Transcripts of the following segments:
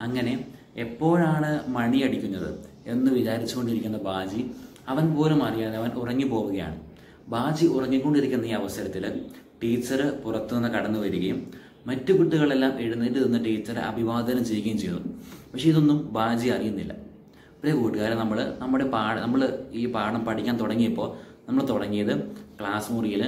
അങ്ങനെ എപ്പോഴാണ് മണി അടിക്കുന്നത് എന്ന് വിചാരിച്ചുകൊണ്ടിരിക്കുന്ന ബാജി അവൻ പോലും അറിയാതെ അവൻ ഉറങ്ങിപ്പോവുകയാണ് ബാജി ഉറങ്ങിക്കൊണ്ടിരിക്കുന്ന ഈ അവസരത്തിൽ ടീച്ചർ പുറത്തുനിന്ന് കടന്നു വരികയും മറ്റു കുട്ടികളെല്ലാം എഴുന്നേറ്റ് നിന്ന് ടീച്ചറെ അഭിവാദനം ചെയ്യുകയും ചെയ്തു പക്ഷെ ഇതൊന്നും ബാജി അറിയുന്നില്ല പ്രിയ കൂട്ടുകാരെ നമ്മൾ നമ്മുടെ പാഠ നമ്മൾ ഈ പാഠം പഠിക്കാൻ തുടങ്ങിയപ്പോൾ നമ്മൾ തുടങ്ങിയത് ക്ലാസ് മുറിയിൽ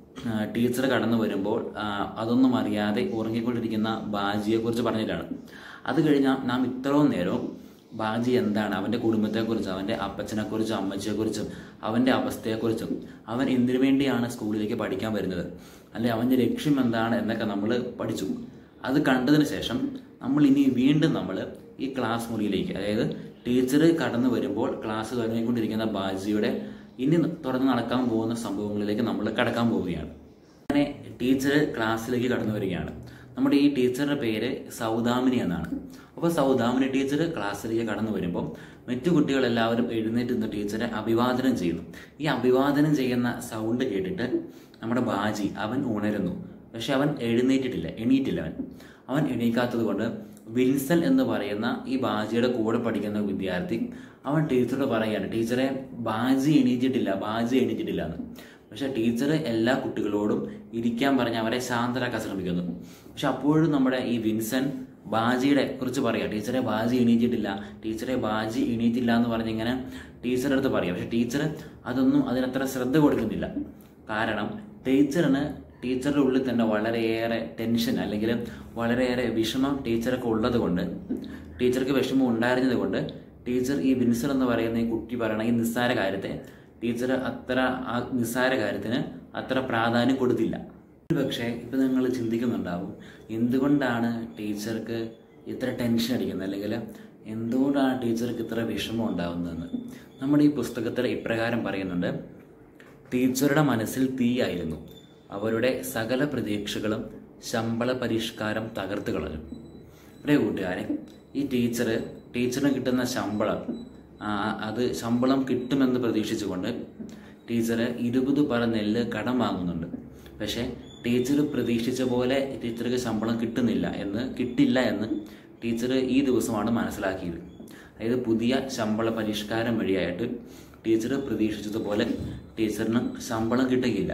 ടീച്ചർ കടന്നു വരുമ്പോൾ ആ, അതൊന്നും അറിയാതെ ഉറങ്ങിക്കൊണ്ടിരിക്കുന്ന ബാജിയെക്കുറിച്ച് പറഞ്ഞിട്ടാണ് അത് കഴിഞ്ഞാൽ നാം ഇത്രയും നേരവും ബാജി എന്താണ് അവൻ്റെ കുടുംബത്തെക്കുറിച്ചും അവൻ്റെ അപ്പച്ചനെക്കുറിച്ചും അമ്മച്ചിയെക്കുറിച്ചും അവൻ്റെ അവസ്ഥയെക്കുറിച്ചും അവൻ എന്തിനു വേണ്ടിയാണ് സ്കൂളിലേക്ക് പഠിക്കാൻ വരുന്നത് അല്ലെ അവൻ്റെ ലക്ഷ്യം എന്താണ് എന്നൊക്കെ നമ്മൾ പഠിച്ചു അത് കണ്ടതിന് ശേഷം നമ്മൾ ഇനി വീണ്ടും നമ്മൾ ഈ ക്ലാസ് മുറിയിലേക്ക് അതായത് ടീച്ചർ കടന്നു വരുമ്പോൾ ക്ലാസ് തുടങ്ങിക്കൊണ്ടിരിക്കുന്ന ബാജിയുടെ ഇനി തുറന്ന് നടക്കാൻ പോകുന്ന സംഭവങ്ങളിലേക്ക് നമ്മൾ കടക്കാൻ പോവുകയാണ് അങ്ങനെ ടീച്ചർ ക്ലാസ്സിലേക്ക് കടന്നു വരികയാണ് നമ്മുടെ ഈ ടീച്ചറുടെ പേര് സൗദാമിനി എന്നാണ് അപ്പോൾ സൗദാമിനി ടീച്ചർ ക്ലാസ്സിലേക്ക് കടന്നു വരുമ്പോൾ മറ്റു കുട്ടികളെല്ലാവരും എഴുന്നേറ്റ് നിന്ന് ടീച്ചറെ അഭിവാദനം ചെയ്യുന്നു ഈ അഭിവാദനം ചെയ്യുന്ന സൗണ്ട് കേട്ടിട്ട് നമ്മുടെ ബാജി അവൻ ഉണരുന്നു പക്ഷെ അവൻ എഴുന്നേറ്റിട്ടില്ല എണീറ്റില്ല അവൻ അവൻ എണീക്കാത്തത് കൊണ്ട് വിൻസൻ എന്ന് പറയുന്ന ഈ ബാജിയുടെ കൂടെ പഠിക്കുന്ന വിദ്യാർത്ഥി അവൻ ടീച്ചറോട് പറയുകയാണ് ടീച്ചറെ ബാജി എണീറ്റിട്ടില്ല ബാജി എണീറ്റിട്ടില്ല എന്ന് പക്ഷെ ടീച്ചർ എല്ലാ കുട്ടികളോടും ഇരിക്കാൻ പറഞ്ഞ് അവരെ ശാന്തരാക്കാൻ ശ്രമിക്കുന്നു പക്ഷെ അപ്പോഴും നമ്മുടെ ഈ വിൻസൻ ബാജിയുടെ കുറിച്ച് പറയാം ടീച്ചറെ ബാജി എണീറ്റിട്ടില്ല ടീച്ചറെ ബാജി എണീറ്റില്ല എന്ന് പറഞ്ഞ് ഇങ്ങനെ ടീച്ചറുടെ അടുത്ത് പറയാം പക്ഷെ ടീച്ചർ അതൊന്നും അതിനത്ര ശ്രദ്ധ കൊടുക്കുന്നില്ല കാരണം ടീച്ചറിന് ടീച്ചറുടെ ഉള്ളിൽ തന്നെ വളരെയേറെ ടെൻഷൻ അല്ലെങ്കിൽ വളരെയേറെ വിഷമം ടീച്ചർക്ക് ഉള്ളത് കൊണ്ട് ടീച്ചർക്ക് വിഷമം ഉണ്ടായിരുന്നത് കൊണ്ട് ടീച്ചർ ഈ വിൻസർ എന്ന് പറയുന്ന ഈ കുട്ടി പറയണ ഈ നിസ്സാര കാര്യത്തെ ടീച്ചർ അത്ര ആ നിസ്സാര കാര്യത്തിന് അത്ര പ്രാധാന്യം കൊടുത്തില്ല പക്ഷേ ഇപ്പം നിങ്ങൾ ചിന്തിക്കുന്നുണ്ടാവും എന്തുകൊണ്ടാണ് ടീച്ചർക്ക് ഇത്ര ടെൻഷൻ അടിക്കുന്നത് അല്ലെങ്കിൽ എന്തുകൊണ്ടാണ് ടീച്ചർക്ക് ഇത്ര വിഷമം ഉണ്ടാവുന്നതെന്ന് നമ്മുടെ ഈ പുസ്തകത്തിൽ ഇപ്രകാരം പറയുന്നുണ്ട് ടീച്ചറുടെ മനസ്സിൽ തീയായിരുന്നു അവരുടെ സകല പ്രതീക്ഷകളും ശമ്പള പരിഷ്കാരം തകർത്ത് കളഞ്ഞു പ്രിയ കൂട്ടുകാരെ ഈ ടീച്ചർ ടീച്ചറിന് കിട്ടുന്ന ശമ്പളം ആ, അത് ശമ്പളം കിട്ടുമെന്ന് പ്രതീക്ഷിച്ചുകൊണ്ട് ടീച്ചർ ഇരുപത് പറ നെല്ല് കടം വാങ്ങുന്നുണ്ട് പക്ഷേ ടീച്ചർ പ്രതീക്ഷിച്ച പോലെ ടീച്ചർക്ക് ശമ്പളം കിട്ടുന്നില്ല എന്ന് കിട്ടില്ല എന്ന് ടീച്ചർ ഈ ദിവസമാണ് മനസ്സിലാക്കിയത് അതായത് പുതിയ ശമ്പള പരിഷ്കാരം വഴിയായിട്ട് ടീച്ചർ പ്രതീക്ഷിച്ചതുപോലെ ടീച്ചറിന് ശമ്പളം കിട്ടുകയില്ല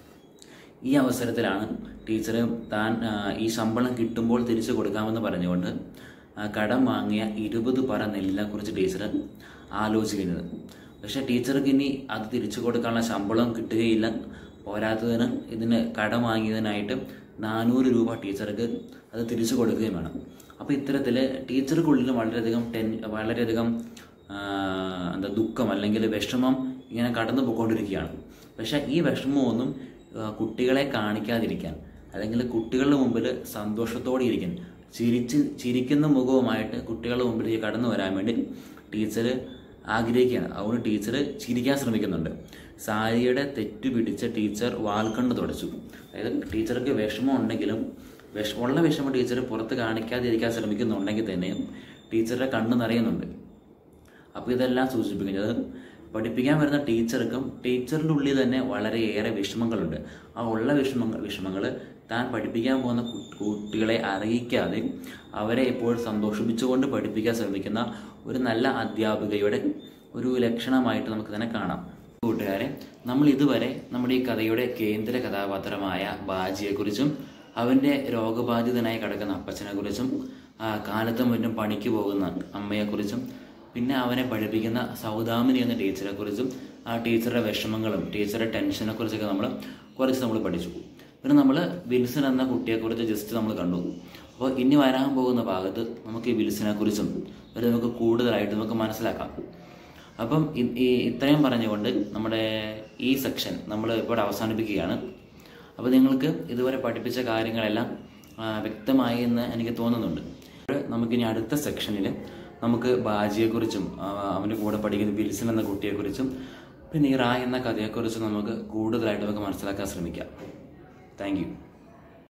ഈ അവസരത്തിലാണ് ടീച്ചർ താൻ ആ, ഈ ശമ്പളം കിട്ടുമ്പോൾ തിരിച്ചു കൊടുക്കാമെന്ന് പറഞ്ഞുകൊണ്ട് ആ, കടം വാങ്ങിയ ഇരുപത് പറ നെല്ലിനെ കുറിച്ച് ടീച്ചർ ആലോചിക്കുന്നത് പക്ഷെ ടീച്ചർക്ക് ഇനി അത് തിരിച്ചു കൊടുക്കാനുള്ള ശമ്പളം കിട്ടുകയില്ല പോരാത്തതിന് ഇതിന് കടം വാങ്ങിയതിനായിട്ട് നാനൂറ് രൂപ ടീച്ചർക്ക് അത് തിരിച്ചു കൊടുക്കുകയും വേണം അപ്പോൾ ഇത്തരത്തിൽ ടീച്ചർക്കുള്ളിൽ വളരെയധികം ടെൻ വളരെയധികം ആ, എന്താ ദുഃഖം അല്ലെങ്കിൽ വിഷമം ഇങ്ങനെ കടന്നു പോയിക്കൊണ്ടിരിക്കുകയാണ് പക്ഷെ ഈ വിഷമമൊന്നും ആ, കുട്ടികളെ കാണിക്കാതിരിക്കാൻ അല്ലെങ്കിൽ കുട്ടികളുടെ മുമ്പിൽ സന്തോഷത്തോടെ ഇരിക്കാൻ ചിരിച്ച് ചിരിക്കുന്ന മുഖവുമായിട്ട് കുട്ടികളുടെ മുമ്പിലേക്ക് കടന്നു വരാൻ വേണ്ടി ടീച്ചർ ആഗ്രഹിക്കുകയാണ് അതുകൊണ്ട് ടീച്ചർ ചിരിക്കാൻ ശ്രമിക്കുന്നുണ്ട് സാരിയുടെ തെറ്റു പിടിച്ച ടീച്ചർ വാൽക്കണ്ണ് തുടച്ചു അതായത് ടീച്ചർക്ക് വിഷമം ഉണ്ടെങ്കിലും വിഷ ഉള്ള വിഷമം ടീച്ചർ പുറത്ത് കാണിക്കാതിരിക്കാൻ ശ്രമിക്കുന്നുണ്ടെങ്കിൽ തന്നെയും ടീച്ചറുടെ കണ്ണ് നിറയുന്നുണ്ട് അപ്പോൾ ഇതെല്ലാം സൂചിപ്പിക്കുന്നത് പഠിപ്പിക്കാൻ വരുന്ന ടീച്ചർക്കും ടീച്ചറിൻ്റെ ഉള്ളിൽ തന്നെ വളരെയേറെ വിഷമങ്ങളുണ്ട് ആ ഉള്ള വിഷമങ്ങൾ വിഷമങ്ങൾ താൻ പഠിപ്പിക്കാൻ പോകുന്ന കു- കുട്ടികളെ അറിയിക്കാതെ അവരെ എപ്പോഴും സന്തോഷിപ്പിച്ചുകൊണ്ട് പഠിപ്പിക്കാൻ ശ്രമിക്കുന്ന ഒരു നല്ല അധ്യാപികയുടെ ഒരു ലക്ഷണമായിട്ട് നമുക്ക് തന്നെ കാണാം കൂട്ടുകാരെ നമ്മൾ ഇതുവരെ നമ്മുടെ ഈ കഥയുടെ കേന്ദ്ര കഥാപാത്രമായ ബാജിയെക്കുറിച്ചും അവൻ്റെ രോഗബാധിതനായി കിടക്കുന്ന അപ്പച്ചനെക്കുറിച്ചും ആ, കാലത്തും മറ്റും പണിക്ക് പോകുന്ന അമ്മയെക്കുറിച്ചും പിന്നെ അവനെ പഠിപ്പിക്കുന്ന സൗദാമിനി എന്ന ടീച്ചറെ കുറിച്ചും ആ ടീച്ചറുടെ വിഷമങ്ങളും ടീച്ചറുടെ ടെൻഷനെ കുറിച്ചൊക്കെ നമ്മൾ കുറച്ച് നമ്മൾ പഠിച്ചു പിന്നെ നമ്മൾ വിൽസൺ എന്ന കുട്ടിയെക്കുറിച്ച് ജസ്റ്റ് നമ്മൾ കണ്ടു അപ്പോൾ ഇനി വരാൻ പോകുന്ന ഭാഗത്ത് നമുക്ക് ഈ വിൽസനെ കുറിച്ചും ഒരു നമുക്ക് കൂടുതലായിട്ട് നമുക്ക് മനസ്സിലാക്കാം അപ്പം ഇ- ഈ ഇത്രയും പറഞ്ഞുകൊണ്ട് നമ്മുടെ ഈ സെക്ഷൻ നമ്മൾ ഇപ്പോൾ അവസാനിപ്പിക്കുകയാണ് അപ്പോൾ നിങ്ങൾക്ക് ഇതുവരെ പഠിപ്പിച്ച കാര്യങ്ങളെല്ലാം ആ, വ്യക്തമായി എന്ന് എനിക്ക് തോന്നുന്നുണ്ട് നമുക്കിനി അടുത്ത സെക്ഷനിൽ നമുക്ക് ബാജിയെക്കുറിച്ചും ആ, അവൻ്റെ കൂടെ പഠിക്കുന്ന വിൽസൺ എന്ന കുട്ടിയെക്കുറിച്ചും പിന്നെ ഈ റായ് എന്ന കഥയെക്കുറിച്ചും നമുക്ക് കൂടുതലായിട്ട് നമുക്ക് മനസ്സിലാക്കാൻ ശ്രമിക്കാം താങ്ക് യു